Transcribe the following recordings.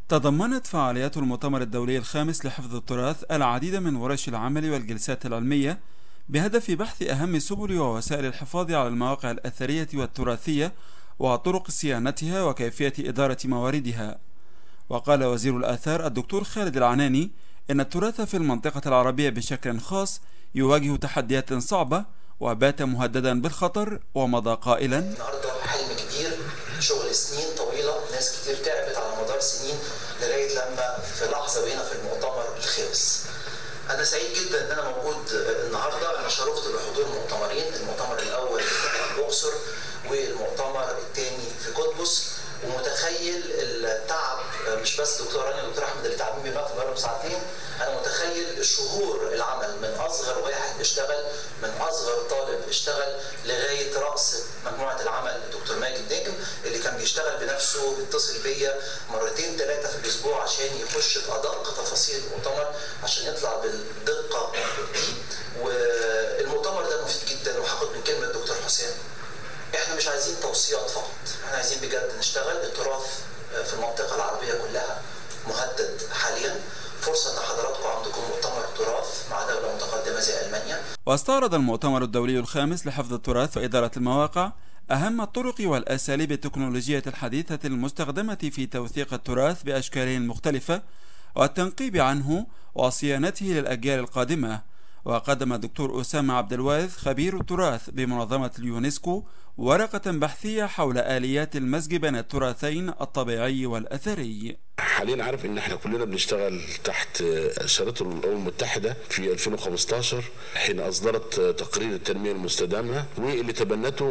تضمنت فعاليات المؤتمر الدولي الخامس لحفظ التراث العديد من ورش العمل والجلسات العلمية بهدف بحث أهم سبل ووسائل الحفاظ على المواقع الأثرية والتراثية وطرق صيانتها وكيفية إدارة مواردها وقال وزير الآثار الدكتور خالد العناني إن التراث في المنطقة العربية بشكل خاص يواجه تحديات صعبة وبات مهددا بالخطر ومضى قائلا النهارده حلم كبير شغل سنين طويله ناس كتير تعبت على مدار سنين لغايه لما في لحظه بقينا في المؤتمر الخامس انا سعيد جدا ان انا موجود النهارده انا شرفت بحضور مؤتمرين المؤتمر الاول في الاقصر والمؤتمر الثاني في قطبس ومتخيل التعب مش بس دكتور رانيا ودكتور احمد اللي تعبين بالوقت بقالهم ساعتين انا متخيل شهور العمل من اصغر واحد اشتغل من اصغر طالب اشتغل لغايه راس مجموعه العمل الدكتور ماجد نجم اللي كان بيشتغل بنفسه بيتصل بيا مرتين ثلاثه في الاسبوع عشان يخش في ادق تفاصيل المؤتمر عشان يطلع بالدقه دي والمؤتمر ده مفيد جدا وهاخد من كلمه الدكتور حسام احنا مش عايزين توصيات فقط احنا عايزين بجد نشتغل التراث في المنطقه العربيه كلها مهدد حاليا فرصه ان حضراتكم عندكم مؤتمر تراث مع دوله متقدمه زي المانيا واستعرض المؤتمر الدولي الخامس لحفظ التراث وإدارة المواقع أهم الطرق والأساليب التكنولوجية الحديثة المستخدمة في توثيق التراث بأشكاله المختلفة والتنقيب عنه وصيانته للأجيال القادمة وقدم الدكتور أسامة عبد الوارث خبير التراث بمنظمة اليونسكو ورقة بحثية حول آليات المزج بين التراثين الطبيعي والأثري حاليا عارف ان احنا كلنا بنشتغل تحت شريط الامم المتحده في 2015 حين اصدرت تقرير التنميه المستدامه واللي تبنته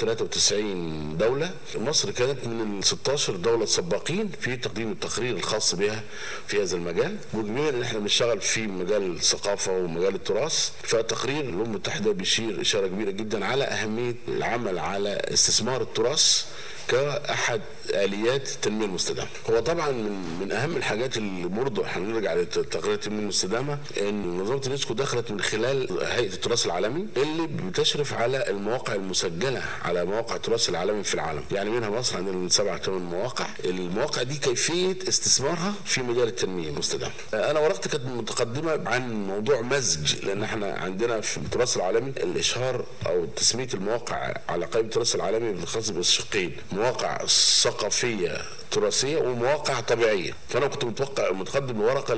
193 دوله مصر كانت من ال 16 دوله سباقين في تقديم التقرير الخاص بها في هذا المجال وبما ان احنا بنشتغل في مجال الثقافه ومجال التراث فتقرير الامم المتحده بيشير اشاره كبيره جدا على اهميه العمل على استثمار التراث كاحد اليات التنميه المستدامه. هو طبعا من من اهم الحاجات اللي برضه هنرجع لتقرير التنميه المستدامه ان منظمه اليونسكو دخلت من خلال هيئه التراث العالمي اللي بتشرف على المواقع المسجله على مواقع التراث العالمي في العالم، يعني منها مصر عندنا من سبع ثمان مواقع، المواقع دي كيفيه استثمارها في مجال التنميه المستدامه. انا ورقتي كانت متقدمه عن موضوع مزج لان احنا عندنا في التراث العالمي الاشهار او تسميه المواقع على قائمه التراث العالمي الخاص بالشقين مواقع ثقافيه تراثيه ومواقع طبيعيه فانا كنت متوقع متقدم ورقه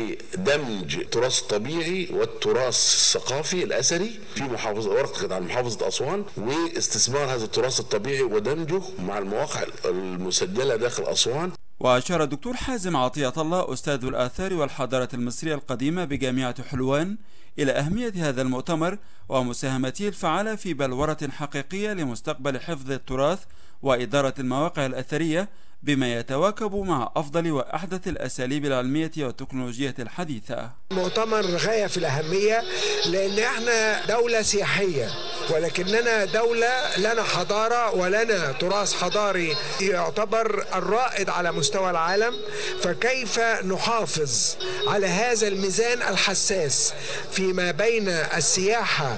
لدمج التراث الطبيعي والتراث الثقافي الاثري في محافظه ورقه كانت عن محافظه اسوان واستثمار هذا التراث الطبيعي ودمجه مع المواقع المسجله داخل اسوان وأشار الدكتور حازم عطية الله أستاذ الآثار والحضارة المصرية القديمة بجامعة حلوان إلى أهمية هذا المؤتمر ومساهمته الفعالة في بلورة حقيقية لمستقبل حفظ التراث وإدارة المواقع الأثرية بما يتواكب مع أفضل وأحدث الأساليب العلمية والتكنولوجية الحديثة مؤتمر غاية في الأهمية لأن احنا دولة سياحية ولكننا دولة لنا حضارة ولنا تراث حضاري يعتبر الرائد على مستوى العالم فكيف نحافظ على هذا الميزان الحساس فيما بين السياحة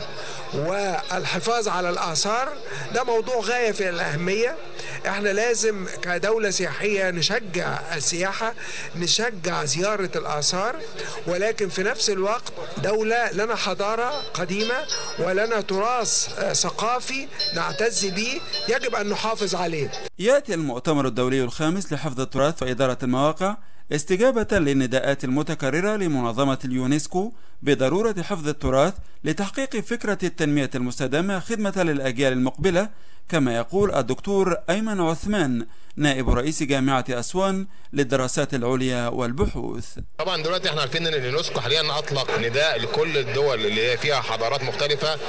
والحفاظ على الآثار ده موضوع غاية في الأهمية احنا لازم كدولة سياحية نشجع السياحة نشجع زيارة الآثار ولكن في نفس الوقت دولة لنا حضارة قديمة ولنا تراث ثقافي نعتز به يجب أن نحافظ عليه يأتي المؤتمر الدولي الخامس لحفظ التراث وإدارة المواقع استجابة للنداءات المتكررة لمنظمة اليونسكو بضرورة حفظ التراث لتحقيق فكرة التنمية المستدامة خدمة للأجيال المقبلة كما يقول الدكتور أيمن عثمان نائب رئيس جامعة أسوان للدراسات العليا والبحوث طبعا دلوقتي احنا عارفين ان اليونسكو حاليا اطلق نداء لكل الدول اللي هي فيها حضارات مختلفة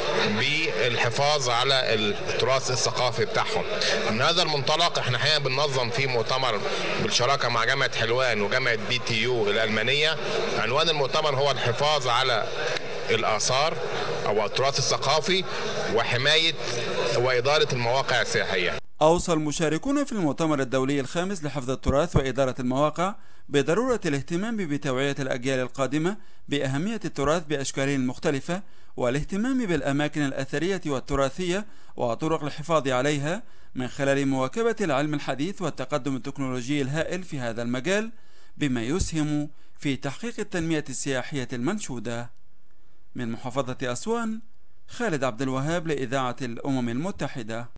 بالحفاظ على التراث الثقافي بتاعهم من هذا المنطلق احنا حاليا بننظم في مؤتمر بالشراكة مع جامعة حلوان وجامعة بي تي يو الألمانية عنوان المؤتمر هو الحفاظ على الآثار أو التراث الثقافي وحماية وإدارة المواقع السياحية أوصى المشاركون في المؤتمر الدولي الخامس لحفظ التراث وإدارة المواقع بضرورة الاهتمام بتوعية الأجيال القادمة بأهمية التراث بأشكاله المختلفة والاهتمام بالأماكن الأثرية والتراثية وطرق الحفاظ عليها من خلال مواكبة العلم الحديث والتقدم التكنولوجي الهائل في هذا المجال بما يسهم في تحقيق التنمية السياحية المنشودة من محافظة أسوان خالد عبد الوهاب لإذاعة الأمم المتحدة